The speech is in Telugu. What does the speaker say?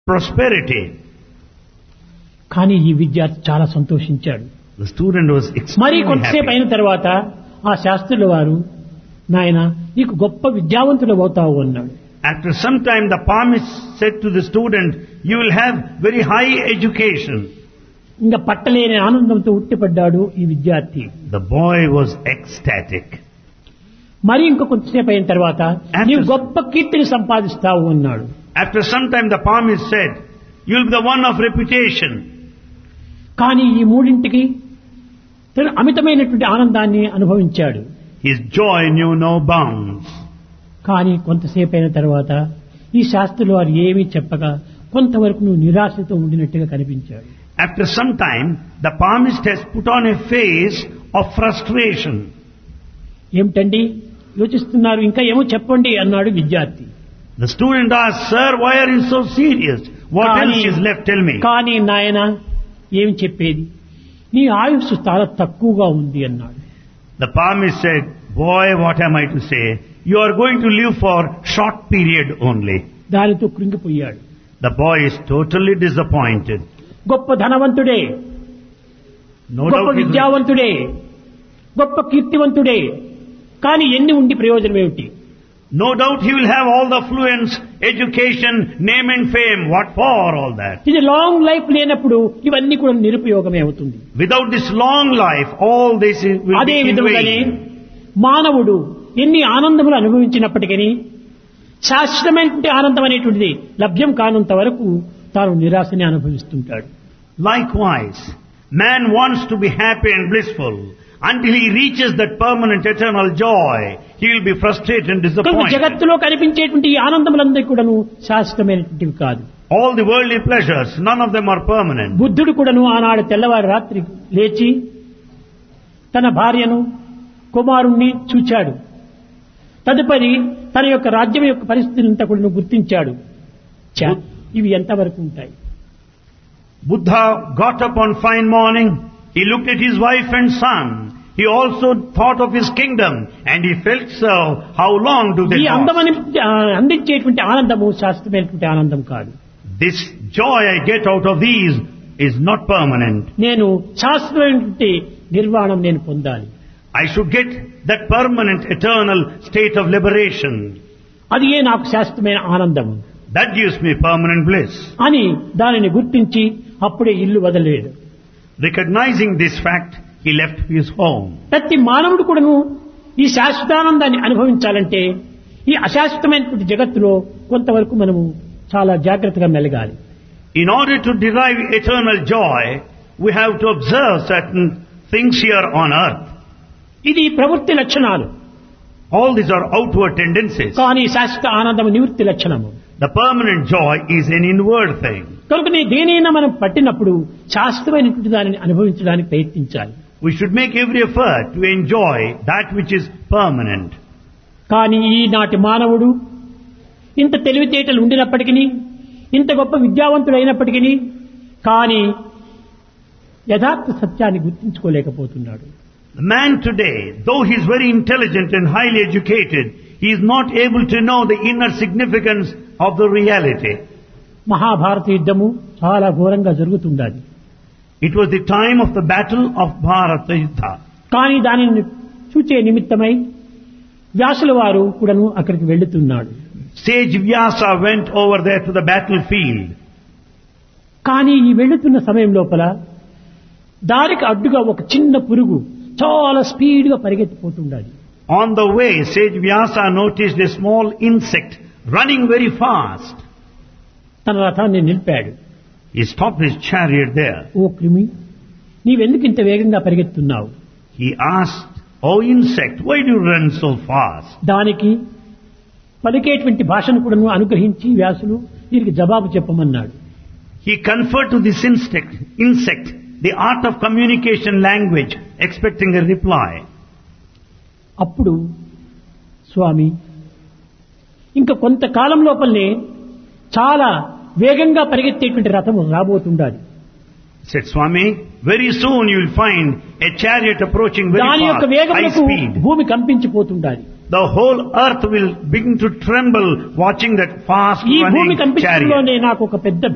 prosperity. కానీ ఈ విద్యార్థి చాలా సంతోషించాడు The student was మరి extremely కొంతసేపు happy. అయిన తర్వాత ఆ శాస్త్రుల వారు నాయన నీకు గొప్ప విద్యావంతుడు అవుతావు అన్నాడు After some time, the palmist said to the student, you will have very high education. ఇంకా పట్టలేని ఆనందంతో ఉట్టిపడ్డాడు ఈ విద్యార్థి The boy was ecstatic. మరి ఇంకో కొంతసేపు అయిన తర్వాత After- నీవు గొప్ప కీర్తిని సంపాదిస్తావు అన్నాడు After some time, the palmist said, you will be the one of reputation. కానీ ఈ మూడింటికి తను అమితమైనటువంటి ఆనందాన్ని అనుభవించాడు His joy knew no bounds. కానీ కొంతసేపు అయిన తర్వాత ఈ శాస్త్రులు వారు ఏమీ చెప్పగా కొంతవరకు నువ్వు నిరాశతో ఉండినట్టుగా కనిపించాడు After some time, the palmist has put on a face of frustration. ఏమిటండి యోచిస్తున్నారు ఇంకా ఏమో చెప్పండి అన్నాడు విద్యార్థి The student asked, Sir, why are you so serious? What కానీ- else is left? Tell me. కానీ నాయన ఏమి చెప్పేది నీ ఆయుష్ చాలా తక్కువగా ఉంది అన్నాడు The palmist said, Boy, what am I to say? You are going to live for short period only. దానితో కృంగిపోయాడు The boy is totally disappointed. గొప్ప ధనవంతుడే No గొప్ప doubt, he will- విద్యావంతుడే గొప్ప కీర్తివంతుడే కానీ ఎన్ని ఉండి ప్రయోజనం ఏమిటి no doubt he will have all the affluence, education, name and fame. What for all that? ఇది లాంగ్ లైఫ్ లేనప్పుడు ఇవన్నీ కూడా నిరుపయోగమే అవుతుంది Without this long life, all this is- will అదే be in విధముగానే vain. మానవుడు ఎన్ని ఆనందములు అనుభవించినప్పటికీ శాశ్వతమైనటువంటి ఆనందం అనేటువంటిది లభ్యం కానంత వరకు తాను నిరాశని అనుభవిస్తుంటాడు Likewise, man wants to be happy and blissful. Until he reaches that permanent eternal joy, he will be frustrated and కనుక disappointed. జగత్తులో కనిపించేటువంటి ఈ ఆనందములందరికీ కూడాను శాశ్వతమైనటువంటివి కాదు All the worldly pleasures, none of them are permanent. బుద్ధుడు కూడాను ఆనాడు తెల్లవారి రాత్రి లేచి తన భార్యను కుమారుణ్ణి చూచాడు తదుపరి తన యొక్క రాజ్యం యొక్క పరిస్థితిని అంతా కూడా గుర్తించాడు ఛ, ఇవి ఎంతవరకు ఉంటాయి Buddha got up on fine morning, he looked at his wife and son, he also thought of his kingdom, and he felt so, how long do ఈ they last? అందమని ఆ, అందించేటువంటి ఆనందము శాశ్వతమైనటువంటి ఆనందం కాదు This joy I get out of these is not permanent. నేను శాశ్వతమైనటువంటి నిర్వాణం నేను పొందాలి I should get that permanent eternal state of liberation. అది ఏ నాకు శాశ్వతమైన ఆనందము That gives me permanent bliss. అని దానిని గుర్తించి అప్పుడే ఇల్లు వదలలేడు Recognizing this fact, he left his home. ప్రతి మానవుడు కూడాను ఈ శాశ్వతానందాన్ని అనుభవించాలంటే ఈ అశాశ్వతమైనటువంటి జగత్తులో కొంతవరకు మనము చాలా జాగ్రత్తగా మెలగాలి In order to derive eternal joy, we have to observe certain things here on earth. ఇది ప్రవృత్తి లక్షణాలు All these are outward tendencies. కానీ శాశ్వత ఆనందం నివృత్తి లక్షణము The permanent joy is an inward thing. కనుక నీ దేనైనా మనం పట్టినప్పుడు శాశ్వతమైనటువంటి దానిని అనుభవించడానికి ప్రయత్నించాలి We should make every effort to enjoy that which is permanent. కానీ ఈనాటి మానవుడు ఇంత తెలివితేటలు ఉండినప్పటికీ ఇంత గొప్ప విద్యావంతుడు అయినప్పటికీ కానీ యథార్థ సత్యాన్ని గుర్తించుకోలేకపోతున్నాడు The man today, though he is very intelligent and highly educated, he is not able to know the inner significance of the reality. Mahabharata యుద్ధము చాలా ఘోరంగా జరుగుతుండాలి It was the time of the battle of Bharata Yuddha. కానీ దానిని చూచే నిమిత్తమై వ్యాసుల వారు కూడాను అక్కడికి వెళ్తున్నాడు Sage Vyasa went over there to the battlefield. కానీ ఈ వెళుతున్న సమయం లోపల దారికి అడ్డుగా ఒక చిన్న పురుగు చాలా స్పీడ్గా పరిగెత్తిపోతుండాలి On the way, Sage Vyasa noticed a small insect running very fast. తన రథాన్ని నిలిపాడు He stopped his chariot there. ఓ క్రిమి నీవెందుకు ఇంత వేగంగా పరిగెత్తున్నావు He asked, Oh insect, why do you run so fast? దానికి పలికేటువంటి భాషను కూడా అనుగ్రహించి వ్యాసులు దీనికి జవాబు చెప్పమన్నాడు He conferred to this insect, insect the art of communication language, expecting a reply. అప్పుడు స్వామి ఇంకా కొంతకాలం లోపలనే చాలా వేగంగా పరిగెత్తేటువంటి రథము రాబోతుండాలి He said, Swami, very soon you will find a chariot approaching very దాని యొక్క fast, high వేగములకు speed. భూమి కంపించిపోతుండాలి The whole earth will begin to tremble watching that fast ఈ భూమి running chariot. కంపించడంలోనే నాకు ఒక పెద్ద